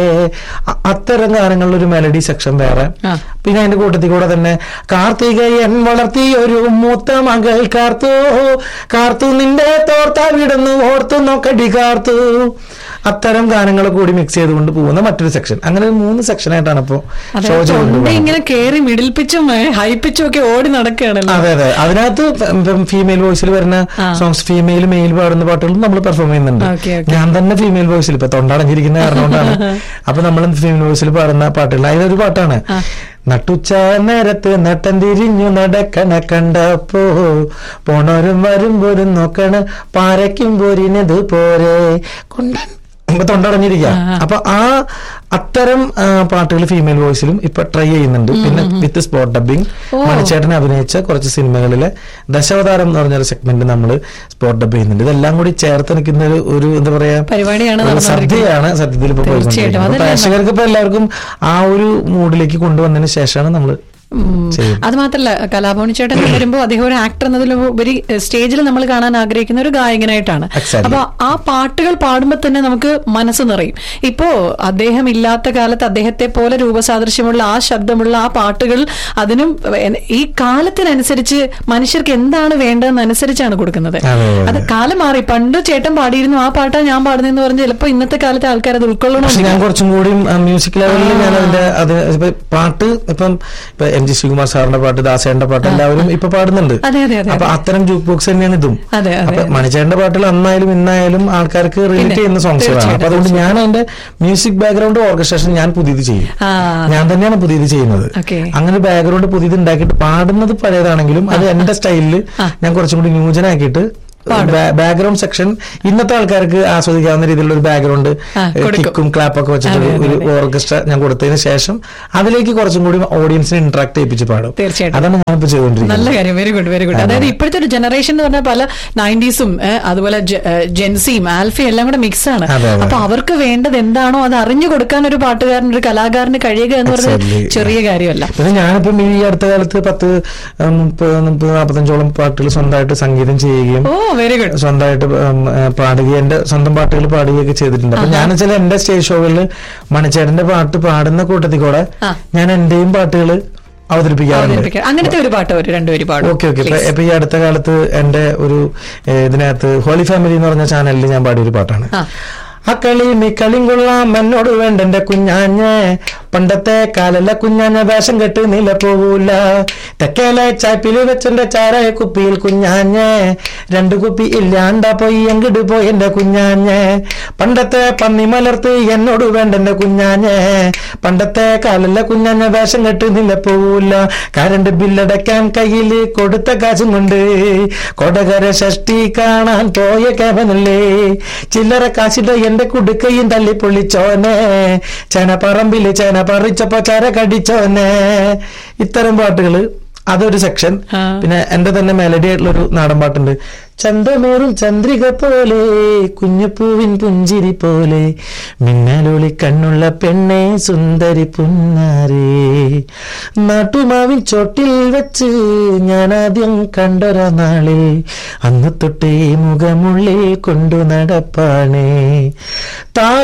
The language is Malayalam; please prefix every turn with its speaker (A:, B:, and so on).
A: അ- അത്തരം ഗാനങ്ങളുടെ ഒരു മെലഡി സെക്ഷൻ വേറെ
B: ആ.
A: പിന്നെ അതിന്റെ കൂട്ടത്തിൽ കൂടെ തന്നെ കാർത്തികയൻ വളർത്തി ഒരു മൂത്ത മകൾ കാർത്തു കാർത്തു നിന്റെ തോർത്താ വിടുന്നു ഓർത്തു നോക്കടി കാർത്തു അത്തരം ഗാനങ്ങൾ കൂടി മിക്സ് ചെയ്തുകൊണ്ട് പോകുന്ന മറ്റൊരു സെക്ഷൻ അങ്ങനെ ഒരു മൂന്ന് സെക്ഷൻ ആയിട്ടാണ് ഇപ്പോ
B: അതെ
A: ഷോ
B: തൊണ്ട
A: ചെയ്തുകൊണ്ട്
B: ഇങ്ങനെ കേറി മിഡിൽ പിച്ചും ഹൈ പിച്ചും ഒക്കെ ഓടി നടക്കുകയാണല്ലോ
A: അതെ അതെ അതിനകത്ത് ഫീമെയിൽ വോയിസിൽ വരുന്ന
B: ആ.
A: സോങ്സ് ഫീമെയിൽ മെയിൽ പാടുന്ന പാട്ടുകളും നമ്മൾ പെർഫോം ചെയ്യുന്നുണ്ട്
B: Okay, okay.
A: ഞാൻ തന്നെ ഫീമെയിൽ വോയിസിൽ ഇപ്പൊ തൊണ്ടടഞ്ഞിരിക്കുന്ന കാരണം കൊണ്ടാണ് അപ്പൊ നമ്മൾ ഫീമെയിൽ വോയിസിൽ പാടുന്ന പാട്ടുകൾ അതിലൊരു പാട്ടാണ്
B: ആ.
A: നട്ടുച്ച നേരത്ത് നട്ടം തിരിഞ്ഞു നടക്കണ കണ്ടപ്പോ പോണോരും വരുമ്പോരും നോക്കണ പാരയ്ക്കും പോരിനത് പോരെ കൊണ്ടൻ ഇപ്പൊ തൊണ്ടടഞ്ഞിരിക്കുക
B: ആ, ആ.
A: അപ്പൊ ആ അത്തരം പാട്ടുകൾ ഫീമെയിൽ വോയിസിലും ഇപ്പൊ ട്രൈ ചെയ്യുന്നുണ്ട് പിന്നെ വിത്ത് സ്പോട്ട് ഡബിങ്
B: ഓ.
A: മണിച്ചേട്ടൻ അഭിനയിച്ച കുറച്ച് സിനിമകളിലെ ദശാവതാരം എന്ന് പറഞ്ഞൊരു സെഗ്മെന്റ് നമ്മൾ സ്പോട്ട് ഡബ് ചെയ്യുന്നുണ്ട് ഇതെല്ലാം കൂടി ചേർത്ത് നിൽക്കുന്ന ഒരു- ഒരു എന്താ പറയാ
B: പരിപാടിയാണ്
A: ഒരു
B: നടന്നുകൊണ്ടിരിക്കുന്നത്.
A: സദ്യയാണ് സത്യത്തിൽ ഇപ്പൊ
B: തീർച്ചയായിട്ടും.
A: പോയിക്കൊണ്ടിരിക്കുന്നത് അപ്പൊ
B: അതല്ലേ
A: പ്രേക്ഷകർക്ക് ഇപ്പൊ എല്ലാവർക്കും ആ ഒരു മൂഡിലേക്ക് കൊണ്ടുവന്നതിന് ശേഷമാണ് നമ്മൾ ചെയ്യും.
B: അത് മാത്രല്ല കലാഭവൻ ചേട്ടൻ വരുമ്പോ അദ്ദേഹം ഒരു ആക്ടർ എന്നതിലുപരി സ്റ്റേജിൽ നമ്മൾ കാണാൻ ആഗ്രഹിക്കുന്ന ഒരു ഗായകനായിട്ടാണ്
A: Exactly.
B: അപ്പൊ ആ പാട്ടുകൾ പാടുമ്പോൾ തന്നെ നമുക്ക് മനസ്സ് നിറയും ഇപ്പോ അദ്ദേഹം ഇല്ലാത്ത കാലത്ത് അദ്ദേഹത്തെ പോലെ രൂപസാദൃശ്യമുള്ള ആ ശബ്ദമുള്ള ആ പാട്ടുകൾ അതിനും എ- ഈ കാലത്തിനനുസരിച്ച് മനുഷ്യർക്ക് എന്താണ് വേണ്ടതെന്ന് അനുസരിച്ചാണ് കൊടുക്കുന്നത്
A: അതെ, അതെ.
B: അത് കാലം മാറി പണ്ട് ചേട്ടൻ പാടിയിരുന്നു ആ പാട്ടാ ഞാൻ പാടുന്നതെന്ന് പറഞ്ഞ് ചിലപ്പോ ഇന്നത്തെ കാലത്തെ ആൾക്കാർ അത്
A: പക്ഷെ
B: ഉൾക്കൊള്ളണം
A: ഞാൻ കുറച്ചും കൂടി മ്യൂസിക് ലെവലിൽ ഞാൻ അതിന്റെ അത് ഇപ്പൊ പാട്ട് ഇപ്പം ഇപ്പൊ എം ജി ശ്രീകുമാർ സാറിന്റെ പാട്ട് ദാസേന്റെ പാട്ട് എല്ലാവരും ഇപ്പൊ പാടുന്നുണ്ട്
B: അതെ, അതെ, അതെ,
A: അപ്പൊ
B: അതെ.
A: അത്തരം ജൂക്ക് ബോക്സ് തന്നെയാണ് ഇതും
B: അതെ, അതെ,
A: അപ്പൊ
B: അതെ.
A: മണിച്ചേട്ടന്റെ പാട്ടുകൾ അന്നായാലും ഇന്നായാലും ആൾക്കാർക്ക് റിലേറ്റ്
B: പിന്നെ,
A: ചെയ്യുന്ന സോങ്സുകളാണ്
B: തീർച്ചയായിട്ടും,
A: അപ്പൊ അതുകൊണ്ട് ഞാൻ അതിന്റെ മ്യൂസിക് ബാക്ക്ഗ്രൗണ്ട് ഓർക്കസ്ട്രേഷൻ ഞാൻ പുതിയത് ചെയ്യും
B: ആ
A: ഞാൻ തന്നെയാണ് പുതിയത് ചെയ്യുന്നത്
B: Okay.
A: അങ്ങനെ ബാക്ക്ഗ്രൗണ്ട് പുതിയത് ഉണ്ടാക്കിയിട്ട് പാടുന്നത് പഴയതാണെങ്കിലും അത് എന്റെ സ്റ്റൈലിൽ
B: ആ.
A: ഞാൻ കുറച്ചും കൂടി ന്യൂജനാക്കിയിട്ട്
B: പാടും.
A: ബാക്ക്ഗ്രൗണ്ട് സെക്ഷൻ ഇന്നത്തെ ആൾക്കാർക്ക് ആസ്വദിക്കാവുന്ന രീതിയിലുള്ള ഒരു ബാക്ക്ഗ്രൗണ്ട്
B: ആ, കൊടുക്കും.
A: കിക്കും ക്ലാപ്പൊക്കെ വെച്ചിട്ട്
B: അതെ,
A: ഒരു-
B: അതെ,
A: ഒരു ഓർക്കസ്ട്ര ഞാൻ കൊടുത്തതിന് ശേഷം അതിലേക്ക് കുറച്ചും കൂടി ഓഡിയൻസിനെ ഇന്ററാക്ട് ചെയ്യിപ്പിച്ച് പാടും
B: തീർച്ചയായിട്ടും.
A: അതാണ് ഞാനിപ്പോ
B: നല്ല
A: ചെയ്തുകൊണ്ടിരിക്കുന്നത്
B: കാര്യം വെരി ഗുഡ് വെരി ഗുഡ് അതായത് ഇപ്പോഴത്തെ ഒരു ജനറേഷൻ എന്ന് പറഞ്ഞാൽ പല നയൻറ്റീസും അതുപോലെ ജെൻസിയും ആൽഫയും എല്ലാം കൂടെ മിക്സ് ആണ്
A: അതെ, അതെ.
B: അപ്പൊ അവർക്ക് വേണ്ടത് എന്താണോ അത് അറിഞ്ഞു കൊടുക്കാൻ ഒരു പാട്ടുകാരൻ ഒരു കലാകാരന് കഴിയുക എന്ന് പറഞ്ഞത്
A: Exactly.
B: ചെറിയ കാര്യമല്ല
A: പിന്നെ ഞാനിപ്പം ഈ അടുത്ത കാലത്ത് പത്ത് ഉം, മുപ്പത് മുപ്പത് നാൽപ്പത്തഞ്ചോളം പാട്ടുകൾ സ്വന്തമായിട്ട് സംഗീതം ചെയ്യുകയും
B: ഓ വെരി ഗുഡ്
A: സ്വന്തമായിട്ട് ഉം, ഏ, പാടുകയും എന്റെ സ്വന്തം പാട്ടുകൾ പാടുകയൊക്കെ ചെയ്തിട്ടുണ്ട് അപ്പൊ ഞാൻ വെച്ചാൽ എന്റെ സ്റ്റേജ് ഷോകളിൽ മണിച്ചേട്ടന്റെ പാട്ട് പാടുന്ന കൂട്ടത്തിൽ കൂടെ
B: ആ.
A: ഞാൻ എന്റെയും പാട്ടുകൾ അവതരിപ്പിക്കാറുണ്ട്
B: അവതരിപ്പിക്കാം അങ്ങനത്തെ ഒരു പാട്ട് ഒരു രണ്ടുപേര് പാടും
A: ഓക്കെ ഓക്കെ ഇപ്പൊ ഈ അടുത്ത കാലത്ത് എന്റെ ഒരു ഏ, ഇതിനകത്ത് ഹോളി ഫാമിലി എന്ന് പറഞ്ഞ ചാനലിൽ ഞാൻ പാടിയ ഒരു പാട്ടാണ്
B: ആ.
A: അക്കളി മിക്കളിയും കൊള്ളാം എന്നോട് വേണ്ട എന്റെ കുഞ്ഞാഞ്ഞ് പണ്ടത്തെ കാലല്ല കുഞ്ഞാഞ്ഞ വേഷം കെട്ട് നില പോകൂല തെക്കേലെ ചാപ്പില് വെച്ചെന്റെ ചാരായ കുപ്പിയിൽ കുഞ്ഞാഞ്ഞ് രണ്ടു കുപ്പി ഇല്ലാണ്ട പോയി എങ്കിട് പോയി എന്റെ കുഞ്ഞാഞ്ഞ് പണ്ടത്തെ പന്നി മലർത്ത് എന്നോട് വേണ്ട എന്റെ കുഞ്ഞാഞ്ഞ് പണ്ടത്തെ കാലല്ല കുഞ്ഞാഞ്ഞ വേഷം കെട്ട് നില പോകൂല കരണ്ട് ബില്ലടയ്ക്കാൻ കയ്യിൽ കൊടുത്ത കാശും കൊണ്ട് കൊടകര ഷഷ്ടി കാണാൻ പോയ കേവനല്ലേ ചില്ലറ കാശിന്റെ എന്റെ കുടുക്കയും തല്ലി പൊള്ളിച്ചോനെ ചേന പറമ്പില് ചേന പറിച്ചപ്പോ ചര കടിച്ചോനെ ഇത്തരം പാട്ടുകള് അതൊരു സെക്ഷൻ
B: ആ.
A: പിന്നെ എന്റെ തന്നെ മെലഡി ആയിട്ടുള്ള ഒരു നാടൻ പാട്ടുണ്ട് ചന്തമേറും ചന്ദ്രിക പോലെ കുഞ്ഞുപൂവിൻ പുഞ്ചിരി പോലെ മിന്നലൊളി കണ്ണുള്ള പെണ്ണെ സുന്ദരി പുന്നാരേ നാട്ടുമാവിൻ ചോട്ടിൽ വെച്ച് ഞാൻ ആദ്യം കണ്ടൊരാ നാളിൽ അന്ന് തൊട്ടേ മുഖമുള്ളിൽ കൊണ്ടു നടപ്പാണേ താ